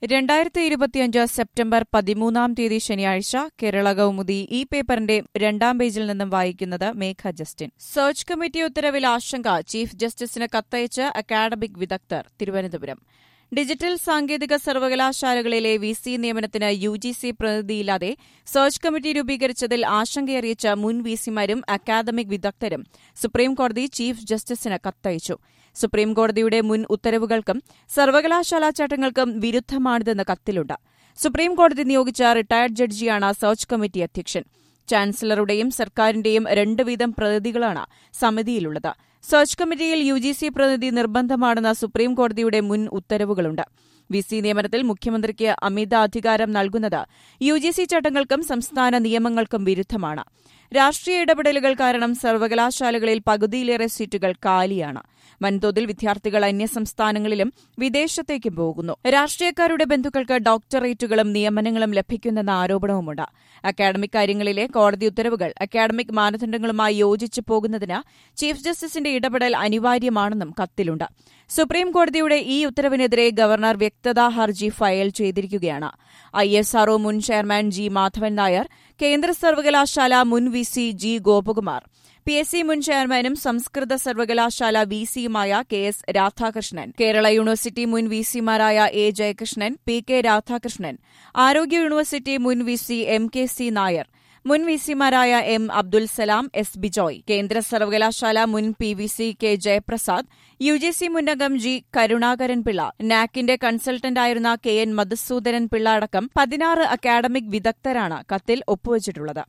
രണ്ടായിരത്തി ഇരുപത്തിയഞ്ച് സെപ്റ്റംബർ പതിമൂന്നാം തീയതി ശനിയാഴ്ച കേരള കൗമുദി ഈ പേപ്പറിന്റെ രണ്ടാം പേജിൽ നിന്നും വായിക്കുന്നത് മേഘ ജസ്റ്റിൻ സെർച്ച് കമ്മിറ്റി ഉത്തരവിൽ ആശങ്ക ചീഫ് ജസ്റ്റിസിന് കത്തയച്ച് അക്കാഡമിക് വിദഗ്ധർ തിരുവനന്തപുരം ഡിജിറ്റൽ സാങ്കേതിക സർവകലാശാലകളിലെ വി സി നിയമനത്തിന് യു ജി സി പ്രതിനിധിയില്ലാതെ സെർച്ച് കമ്മിറ്റി രൂപീകരിച്ചതിൽ ആശങ്കയറിയിച്ച മുൻ വി സിമാരും അക്കാദമിക് വിദഗ്ധരും സുപ്രീംകോടതി ചീഫ് ജസ്റ്റിസിന് കത്തയച്ചു സുപ്രീംകോടതിയുടെ മുൻ ഉത്തരവുകൾക്കും സർവകലാശാലാ ചട്ടങ്ങൾക്കും വിരുദ്ധമാണിതെന്ന് കത്തിലുണ്ട് സുപ്രീംകോടതി നിയോഗിച്ച റിട്ടയർഡ് ജഡ്ജിയാണ് സെർച്ച് കമ്മിറ്റി അധ്യക്ഷൻ ചാൻസലറുടെയും സർക്കാരിന്റെയും രണ്ട് വീതം പ്രതിനിധികളാണ് സമിതിയിലുള്ളത് സെർച്ച് കമ്മിറ്റിയിൽ യു ജി സി പ്രതിനിധി നിർബന്ധമാണെന്ന സുപ്രീംകോടതിയുടെ മുൻ ഉത്തരവുകളുണ്ട് വി സി നിയമനത്തിൽ മുഖ്യമന്ത്രിക്ക് അമിത അധികാരം നൽകുന്നത് യു ജി സി ചട്ടങ്ങൾക്കും സംസ്ഥാന നിയമങ്ങൾക്കും വിരുദ്ധമാണ് രാഷ്ട്രീയ ഇടപെടലുകൾ കാരണം സർവകലാശാലകളിൽ പകുതിയിലേറെ സീറ്റുകൾ കാലിയാണ് വൻതോതിൽ വിദ്യാർത്ഥികൾ അന്യസംസ്ഥാനങ്ങളിലും വിദേശത്തേക്കും പോകുന്നു രാഷ്ട്രീയക്കാരുടെ ബന്ധുക്കൾക്ക് ഡോക്ടറേറ്റുകളും നിയമനങ്ങളും ലഭിക്കുന്നെന്ന ആരോപണവുമുണ്ട് അക്കാഡമിക് കാര്യങ്ങളിലെ കോടതി ഉത്തരവുകൾ അക്കാഡമിക് മാനദണ്ഡങ്ങളുമായി യോജിച്ചു പോകുന്നതിന് ചീഫ് ജസ്റ്റിസിന്റെ ഇടപെടൽ അനിവാര്യമാണെന്നും കത്തിലുണ്ട് സുപ്രീംകോടതിയുടെ ഈ ഉത്തരവിനെതിരെ ഗവർണർ വ്യക്തതാ ഹർജി ഫയൽ ചെയ്തിരിക്കുകയാണ് ഐ എസ് ആർഒ മുൻ ചെയർമാൻ ജി മാധവൻ നായർ കേന്ദ്ര സർവകലാശാല മുൻ V C G Gopakumar P S C മുൻ ചെയർമാനും സംസ്കൃത സർവകലാശാല വി സിയുമായ K S Radhakrishnan Kerala university മുൻ വി സിമാരായ A Jayakrishnan P K Radhakrishnan ആരോഗ്യ യൂണിവേഴ്സിറ്റി മുൻ V C M K C Nair മുൻ വി സിമാരായ എം അബ്ദുൽ സലാം എസ് ബിജോയ് കേന്ദ്ര സർവകലാശാല മുൻ P V C K Jayaprasad U G C മുന്നംഗം G Karunakaran Pillai നാക്കിന്റെ കൺസൾട്ടന്റായിരുന്ന കെ എൻ മധുസൂദനൻ പിള്ള അടക്കം പതിനാറ് അക്കാഡമിക് വിദഗ്ധരാണ് കത്തിൽ ഒപ്പുവച്ചിട്ടുള്ളത്